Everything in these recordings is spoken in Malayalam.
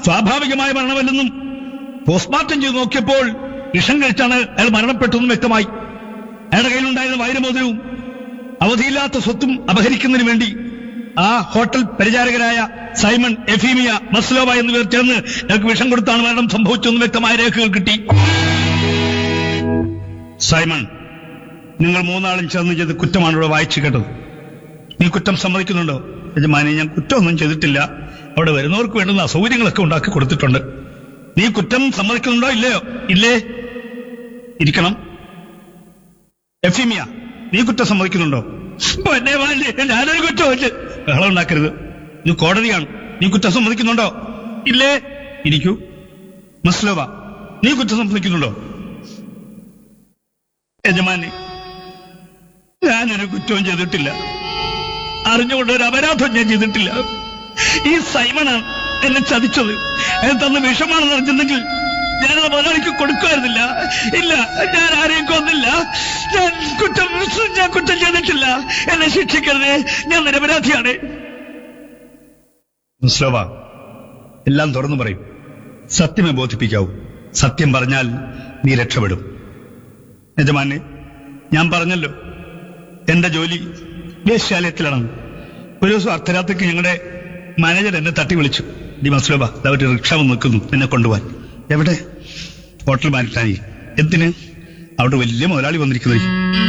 സ്വാഭാവികമായ മരണമല്ലെന്നും പോസ്റ്റ്മോർട്ടം ചെയ്ത് നോക്കിയപ്പോൾ വിഷം കഴിച്ചാണ് അയാൾ മരണപ്പെട്ടതെന്നും വ്യക്തമായി അയാളുടെ കയ്യിലുണ്ടായിരുന്ന വൈരമോതിരവും അവധിയില്ലാത്ത സ്വത്തും അപഹരിക്കുന്നതിന് വേണ്ടി ആ ഹോട്ടൽ പരിചാരകരായ സൈമൺ എഫീമിയ മസ്ലോവ എന്നിവർ ചേർന്ന് ഞങ്ങൾക്ക് വിഷം കൊടുത്താണ് മരണം സംഭവിച്ചതെന്ന് വ്യക്തമായ രേഖകൾ കിട്ടി സൈമൺ നിങ്ങൾ മൂന്നാളും ചേർന്ന് ചെയ്ത് കുറ്റമാണ് ഇവിടെ വായിച്ചു കേട്ടത് നീ കുറ്റം സമ്മതിക്കുന്നുണ്ടോ യജമാനി ഞാൻ കുറ്റമൊന്നും ചെയ്തിട്ടില്ല അവിടെ വരുന്നവർക്ക് വേണ്ടുന്ന അസൗകര്യങ്ങളൊക്കെ ഉണ്ടാക്കി കൊടുത്തിട്ടുണ്ട് നീ കുറ്റം സമ്മതിക്കുന്നുണ്ടോ ഇല്ലയോ ഇല്ലേ ഇരിക്കണം എഫിമിയ നീ കുറ്റം സമ്മതിക്കുന്നുണ്ടോ പൊന്നെ വാലി, ഞാനൊരു കുറ്റമില്ല ബഹളം ഉണ്ടാക്കരുത് നീ കോടതിയാണ് നീ കുറ്റം സമ്മതിക്കുന്നുണ്ടോ ഇല്ലേ ഇരിക്കൂ മസ്ലോവ നീ കുറ്റം സമ്മതിക്കുന്നുണ്ടോ യജമാനി ഞാനൊരു കുറ്റവും ചെയ്തിട്ടില്ല അറിഞ്ഞുകൊണ്ട് ഒരു അപരാധം ഞാൻ ചെയ്തിട്ടില്ല ഈ സൈമണാണ് എന്നെ ചതിച്ചത് എന്നെ തന്ന വിഷമാണെന്ന് അറിഞ്ഞിരുന്നെങ്കിൽ ഞാനത് മുതലാളിക്ക് കൊടുക്കുമായിരുന്നില്ല ഇല്ല ഞാൻ ആരെയും കൊന്നില്ല ഞാൻ കുറ്റം ഞാൻ കുറ്റം ചെയ്തിട്ടില്ല എന്നെ ശിക്ഷിക്കരുത് ഞാൻ നിരപരാധിയാണ് മുസ്ലോവ എല്ലാം തുറന്നു പറയും സത്യമേ ബോധിപ്പിക്കാവൂ സത്യം പറഞ്ഞാൽ നീ രക്ഷപ്പെടും യജമാനെ ഞാൻ പറഞ്ഞല്ലോ എന്റെ ജോലി വേശ്യാലയത്തിലാണ് ഒരു ദിവസം അർദ്ധരാത്രിക്ക് ഞങ്ങളുടെ മാനേജർ എന്നെ തട്ടി വിളിച്ചു ഡി മസ്ലോബ ദാ ഒരു റിക്ഷ വന്ന് നിൽക്കുന്നു എന്നെ കൊണ്ടുപോവാൻ എവിടെ ഹോട്ടൽ മാരിട്ടാനി എന്തിന് അവിടെ വലിയ മുതലാളി വന്നിരിക്കുന്നത്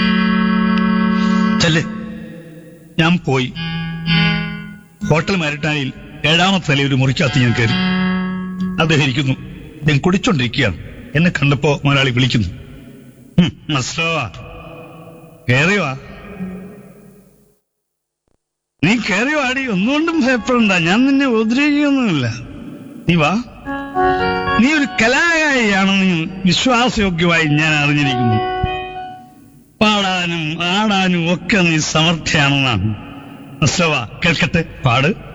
ചെല്ലേ ഞാൻ പോയി ഹോട്ടൽ മാരിട്ടാനിയിൽ ഏഴാമത്തെ നില ഒരു മുറിക്കകത്ത് ഞാൻ കയറി അദ്ദേഹം ഇരിക്കുന്നു ഞാൻ കുടിച്ചോണ്ടിരിക്കുകയാണ് എന്നെ കണ്ടപ്പോ മുതലാളി വിളിക്കുന്നു "ഹും, മസ്ലോവാ കേറിയോ നീ കയറി വാടി ഒന്നുകൊണ്ടും ഭയപ്പെടണ്ട ഞാൻ നിന്നെ ഉപദ്രവിക്കുകയൊന്നുമില്ല നീ വാ നീ ഒരു കലാകാരിയാണെന്ന് വിശ്വാസയോഗ്യമായി ഞാൻ അറിഞ്ഞിരിക്കുന്നു പാടാനും ആടാനും ഒക്കെ നീ സമർത്ഥയാണെന്നാണ് മസ്ലവ കേൾക്കട്ടെ പാട്